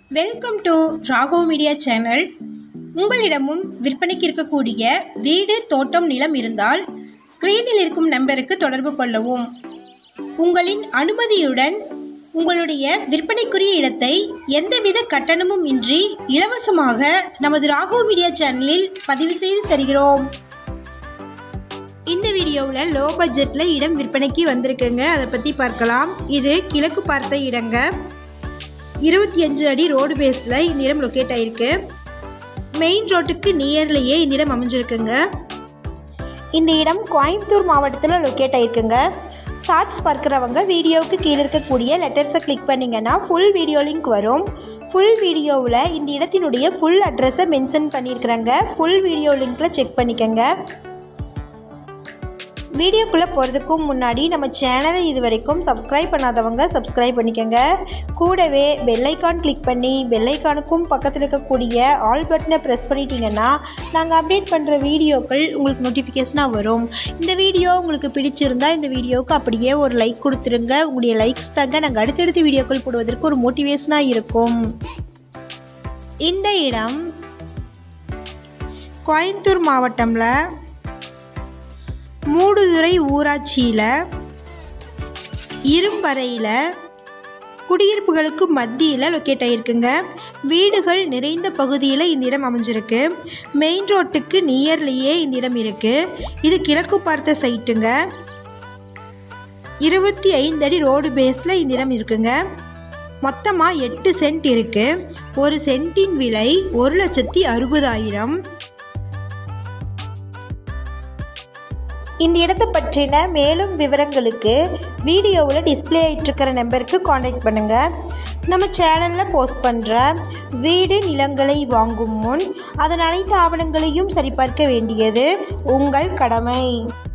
welcome to Raghav media channel உங்களிடமும் விற்பனைக்கு இருக்கக்கூடிய வீடு தோட்டம் நிலம் இருந்தால் ஸ்க்ரீனில் இருக்கும் நம்பருக்கு தொடர்பு கொள்ளவும் உங்களின் அனுமதியுடன் உங்களுடைய விற்பனைக்குரிய இடத்தை எந்தவித கட்டணமும் இன்றி இலவசமாக நமது ராகவ் மீடியா சேனலில் பதிவு செய்து தருகிறோம் இந்த வீடியோவில் லோ பட்ஜெட்டில் இடம் விற்பனைக்கு வந்திருக்குங்க அதை பற்றி பார்க்கலாம் இது கிழக்கு பார்த்த இடங்க இருபத்தி அஞ்சு அடி ரோடு பேஸில் இந்த இடம் லொக்கேட் ஆகிருக்கு மெயின் ரோட்டுக்கு நியர்லேயே இந்த இடம் அமைஞ்சிருக்குங்க இந்த இடம் கோயம்புத்தூர் மாவட்டத்தில் லொக்கேட் ஆகிருக்குங்க ஷார்ட்ஸ் பார்க்குறவங்க வீடியோவுக்கு கீழே இருக்கக்கூடிய லெட்டர்ஸை கிளிக் பண்ணிங்கன்னா ஃபுல் வீடியோ லிங்க் வரும் ஃபுல் வீடியோவில் இந்த இடத்தினுடைய ஃபுல் அட்ரஸை மென்ஷன் பண்ணியிருக்கிறாங்க ஃபுல் வீடியோ லிங்க்கில் செக் பண்ணிக்கோங்க வீடியோக்குள்ளே போகிறதுக்கும் முன்னாடி நம்ம சேனலை இது வரைக்கும் சப்ஸ்கிரைப் பண்ணாதவங்க சப்ஸ்கிரைப் பண்ணிக்கோங்க கூடவே பெல்லைக்கான் கிளிக் பண்ணி பெல்லைக்கானுக்கும் பக்கத்தில் இருக்கக்கூடிய ஆல் பட்டனை ப்ரெஸ் பண்ணிட்டீங்கன்னா நாங்கள் அப்டேட் பண்ணுற வீடியோக்கள் உங்களுக்கு நோட்டிஃபிகேஷனாக வரும் இந்த வீடியோ உங்களுக்கு பிடிச்சிருந்தா இந்த வீடியோவுக்கு அப்படியே ஒரு லைக் கொடுத்துருங்க உங்களுடைய லைக்ஸ் தாங்க நாங்கள் அடுத்தடுத்த வீடியோக்கள் போடுவதற்கு ஒரு மோட்டிவேஷனாக இருக்கும் இந்த இடம் கோயம்புத்தூர் மாவட்டமில் மூடுதுறை ஊராட்சியில் இரும்பறையில் குடியிருப்புகளுக்கு மத்தியில் லொக்கேட் ஆகிருக்குங்க வீடுகள் நிறைந்த பகுதியில் இந்த இடம் அமைஞ்சிருக்கு மெயின் ரோட்டுக்கு நியர்லேயே இந்த இடம் இருக்குது இது கிழக்கு பார்த்த சைட்டுங்க இருபத்தி ஐந்து அடி ரோடு பேஸில் இந்த இடம் இருக்குங்க மொத்தமாக எட்டு சென்ட் இருக்குது ஒரு சென்ட்டின் விலை ஒரு லட்சத்தி அறுபதாயிரம் இந்த இடத்தை பற்றின மேலும் விவரங்களுக்கு வீடியோவில் டிஸ்பிளே ஆகிட்டுருக்கிற நம்பருக்கு காண்டாக்ட் பண்ணுங்கள் நம்ம சேனலில் போஸ்ட் பண்ணுற வீடு நிலங்களை வாங்கும் முன் அதன் அனைத்து ஆவணங்களையும் சரிபார்க்க வேண்டியது உங்கள் கடமை